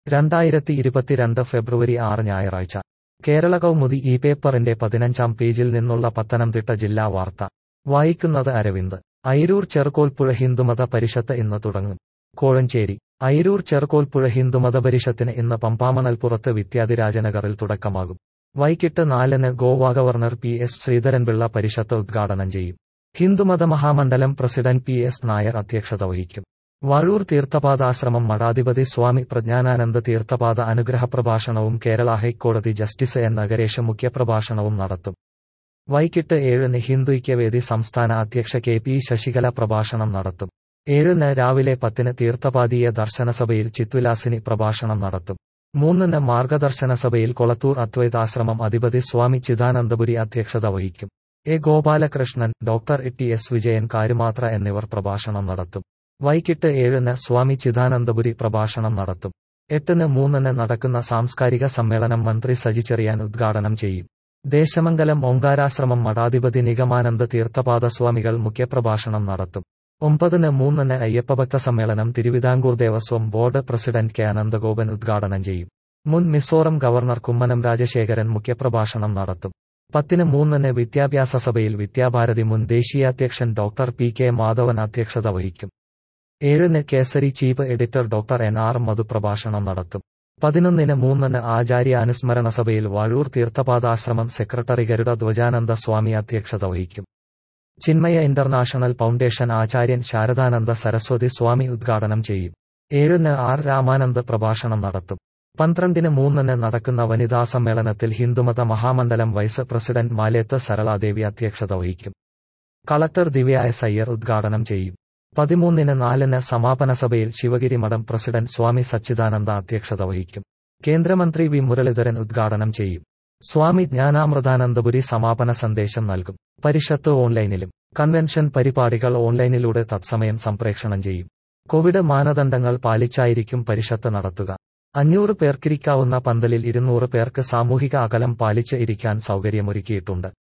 രണ്ടായിരത്തി ഇരുപത്തിരണ്ട് ഫെബ്രുവരി ആറ് ഞായറാഴ്ച കേരള കൗമുദി ഈ പേപ്പറിന്റെ പതിനഞ്ചാം പേജിൽ നിന്നുള്ള പത്തനംതിട്ട ജില്ലാ വാർത്ത വായിക്കുന്നത് അരവിന്ദ് ഐരൂർ ചെറുകോൽപ്പുഴ ഹിന്ദുമത പരിഷത്ത് ഇന്ന് തുടങ്ങും കോഴഞ്ചേരി ഐരൂർ ചെറുകോൽപ്പുഴ ഹിന്ദുമത പരിഷത്തിന് ഇന്ന് പമ്പാമണൽപ്പുറത്ത് വിദ്യാധിരാജനഗറിൽ തുടക്കമാകും വൈകിട്ട് നാലിന് Goa governor P S Sreedharan Pillai പരിഷത്ത് ഉദ്ഘാടനം ചെയ്യും Hindumatha Mahamandalam president P S Nair അധ്യക്ഷത വഹിക്കും വാഴൂർ തീർത്ഥപാദാശ്രമം മഠാധിപതി സ്വാമി പ്രജ്ഞാനാനന്ദ തീർത്ഥപാദ അനുഗ്രഹ പ്രഭാഷണവും കേരള ഹൈക്കോടതി ജസ്റ്റിസ് എൻ നഗരേഷ് മുഖ്യപ്രഭാഷണവും നടത്തും വൈകിട്ട് ഏഴിന് ഹിന്ദു ഐക്യവേദി സംസ്ഥാന അധ്യക്ഷ കെ പി ശശികല പ്രഭാഷണം നടത്തും ഏഴിന് രാവിലെ പത്തിന് തീർത്ഥപാദീയ ദർശനസഭയിൽ ചിത്വിലാസിനി പ്രഭാഷണം നടത്തും മൂന്നിന് മാർഗദർശന സഭയിൽ കൊളത്തൂർ അദ്വൈതാശ്രമം അധിപതി സ്വാമി ചിദാനന്ദപുരി അധ്യക്ഷത വഹിക്കും A Gopalakrishnan doctor T S Vijayan Karumathra എന്നിവർ പ്രഭാഷണം നടത്തും വൈകിട്ട് ഏഴിന് സ്വാമി ചിദാനന്ദപുരി പ്രഭാഷണം നടത്തും എട്ടിന് മൂന്നിന് നടക്കുന്ന സാംസ്കാരിക സമ്മേളനം മന്ത്രി സജി ചെറിയാൻ ഉദ്ഘാടനം ചെയ്യും ദേശമംഗലം ഓങ്കാരാശ്രമം മഠാധിപതി നിഗമാനന്ദ തീർത്ഥപാദ സ്വാമികൾ മുഖ്യപ്രഭാഷണം നടത്തും ഒമ്പതിന് മൂന്നിന് അയ്യപ്പഭക്ത സമ്മേളനം Thiruvithamkoor Devaswom board president K Ananthagopan ഉദ്ഘാടനം ചെയ്യും മുൻ മിസോറം ഗവർണർ കുമ്മനം രാജശേഖരൻ മുഖ്യപ്രഭാഷണം നടത്തും പത്തിന് മൂന്നിന് വിദ്യാഭ്യാസ സഭയിൽ വിദ്യാഭാരതി മുൻ ദേശീയാധ്യക്ഷൻ ഡോക്ടർ പി കെ മാധവൻ അധ്യക്ഷത വഹിക്കും ഏഴിന് Kesari chief editor doctor N R Madhu പ്രഭാഷണം നടത്തും പതിനൊന്നിന് മൂന്നിന് ആചാര്യ അനുസ്മരണ സഭയിൽ വാഴൂർ തീർത്ഥപാദാശ്രമം സെക്രട്ടറി ഗരുഡ ധ്വജാനന്ദ സ്വാമി അധ്യക്ഷത വഹിക്കും ചിന്മയ ഇന്റർനാഷണൽ ഫൗണ്ടേഷൻ ആചാര്യൻ ശാരദാനന്ദ സരസ്വതി സ്വാമി ഉദ്ഘാടനം ചെയ്യും ഏഴിന് ആർ രാമാനന്ദ് പ്രഭാഷണം നടത്തും പന്ത്രണ്ടിന് മൂന്നിന് നടക്കുന്ന വനിതാ സമ്മേളനത്തിൽ ഹിന്ദുമത മഹാമണ്ഡലം വൈസ് പ്രസിഡന്റ് മാലേത്ത് സരളാദേവി അധ്യക്ഷത വഹിക്കും കളക്ടർ ദിവ്യ എസ് അയ്യർ ഉദ്ഘാടനം ചെയ്യും പതിമൂന്നിന് നാലിന് സമാപന സഭയിൽ ശിവഗിരി മഠം പ്രസിഡന്റ് സ്വാമി സച്ചിദാനന്ദ അധ്യക്ഷത വഹിക്കും കേന്ദ്രമന്ത്രി വി മുരളീധരൻ ഉദ്ഘാടനം ചെയ്യും സ്വാമി ജ്ഞാനാമൃതാനന്ദപുരി സമാപന സന്ദേശം നൽകും പരിഷത്ത് ഓൺലൈനിലും കൺവെൻഷൻ പരിപാടികൾ ഓൺലൈനിലൂടെ തത്സമയം സംപ്രേഷണം ചെയ്യും കോവിഡ് മാനദണ്ഡങ്ങൾ പാലിച്ചായിരിക്കും പരിഷത്ത് നടത്തുക അഞ്ഞൂറ് പേർക്കിരിക്കാവുന്ന പന്തലിൽ ഇരുന്നൂറ് പേർക്ക് സാമൂഹിക അകലം പാലിച്ച് ഇരിക്കാൻ സൗകര്യമൊരുക്കിയിട്ടുണ്ട്